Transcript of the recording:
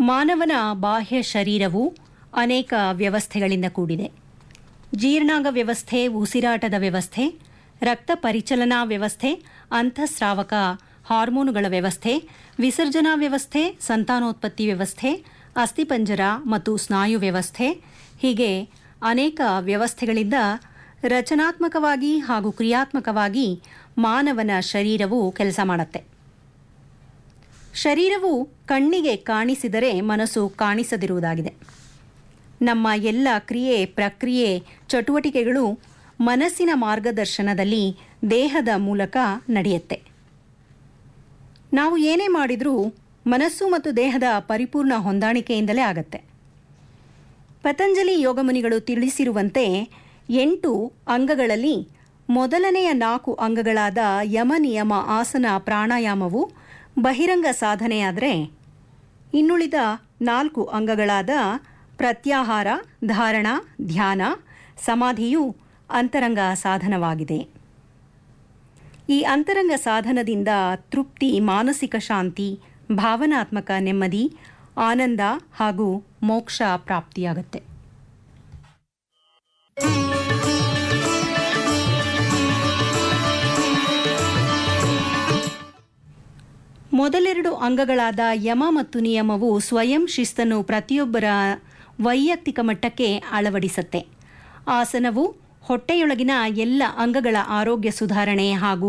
ಮಾನವನ ಬಾಹ್ಯ ಶರೀರವು ಅನೇಕ ವ್ಯವಸ್ಥೆಗಳಿಂದ ಕೂಡಿದೆ ಜೀರ್ಣಾಂಗ ವ್ಯವಸ್ಥೆ ಉಸಿರಾಟದ ವ್ಯವಸ್ಥೆ ರಕ್ತ ಪರಿಚಲನಾ ವ್ಯವಸ್ಥೆ ಅಂತಃಸ್ರಾವಕ ಹಾರ್ಮೋನುಗಳ ವ್ಯವಸ್ಥೆ ವಿಸರ್ಜನಾ ವ್ಯವಸ್ಥೆ ಸಂತಾನೋತ್ಪತ್ತಿ ವ್ಯವಸ್ಥೆ ಅಸ್ಥಿಪಂಜರ ಮತ್ತು ಸ್ನಾಯು ವ್ಯವಸ್ಥೆ ಹೀಗೆ ಅನೇಕ ವ್ಯವಸ್ಥೆಗಳಿಂದ ರಚನಾತ್ಮಕವಾಗಿ ಹಾಗೂ ಕ್ರಿಯಾತ್ಮಕವಾಗಿ ಮಾನವನ ಶರೀರವು ಕೆಲಸ ಮಾಡುತ್ತೆ ಶರೀರವು ಕಣ್ಣಿಗೆ ಕಾಣಿಸಿದರೆ ಮನಸ್ಸು ಕಾಣಿಸದಿರುವುದಾಗಿದೆ ನಮ್ಮ ಎಲ್ಲ ಕ್ರಿಯೆ ಪ್ರಕ್ರಿಯೆ ಚಟುವಟಿಕೆಗಳು ಮನಸ್ಸಿನ ಮಾರ್ಗದರ್ಶನದಲ್ಲಿ ದೇಹದ ಮೂಲಕ ನಡೆಯುತ್ತೆ ನಾವು ಏನೇ ಮಾಡಿದರೂ ಮನಸ್ಸು ಮತ್ತು ದೇಹದ ಪರಿಪೂರ್ಣ ಹೊಂದಾಣಿಕೆಯಿಂದಲೇ ಆಗತ್ತೆ ಪತಂಜಲಿ ಯೋಗಮುನಿಗಳು ತಿಳಿಸಿರುವಂತೆ ಎಂಟು ಅಂಗಗಳಲ್ಲಿ ಮೊದಲನೆಯ ನಾಲ್ಕು ಅಂಗಗಳಾದ ಯಮ ನಿಯಮ ಆಸನ ಪ್ರಾಣಾಯಾಮವು ಬಹಿರಂಗ ಸಾಧನೆಯಾದರೆ ಇನ್ನುಳಿದ ನಾಲ್ಕು ಅಂಗಗಳಾದ ಪ್ರತ್ಯಾಹಾರ ಧಾರಣ ಧ್ಯಾನ ಸಮಾಧಿಯು ಅಂತರಂಗ ಸಾಧನವಾಗಿದೆ ಈ ಅಂತರಂಗ ಸಾಧನದಿಂದ ತೃಪ್ತಿ ಮಾನಸಿಕ ಶಾಂತಿ ಭಾವನಾತ್ಮಕ ನೆಮ್ಮದಿ ಆನಂದ ಹಾಗೂ ಮೋಕ್ಷ ಪ್ರಾಪ್ತಿಯಾಗುತ್ತೆ ಮೊದಲೆರಡು ಅಂಗಗಳಾದ ಯಮ ಮತ್ತು ನಿಯಮವು ಸ್ವಯಂ ಶಿಸ್ತನ್ನು ಪ್ರತಿಯೊಬ್ಬರ ವೈಯಕ್ತಿಕ ಮಟ್ಟಕ್ಕೆ ಅಳವಡಿಸುತ್ತೆ ಆಸನವು ಹೊಟ್ಟೆಯೊಳಗಿನ ಎಲ್ಲ ಅಂಗಗಳ ಆರೋಗ್ಯ ಸುಧಾರಣೆ ಹಾಗೂ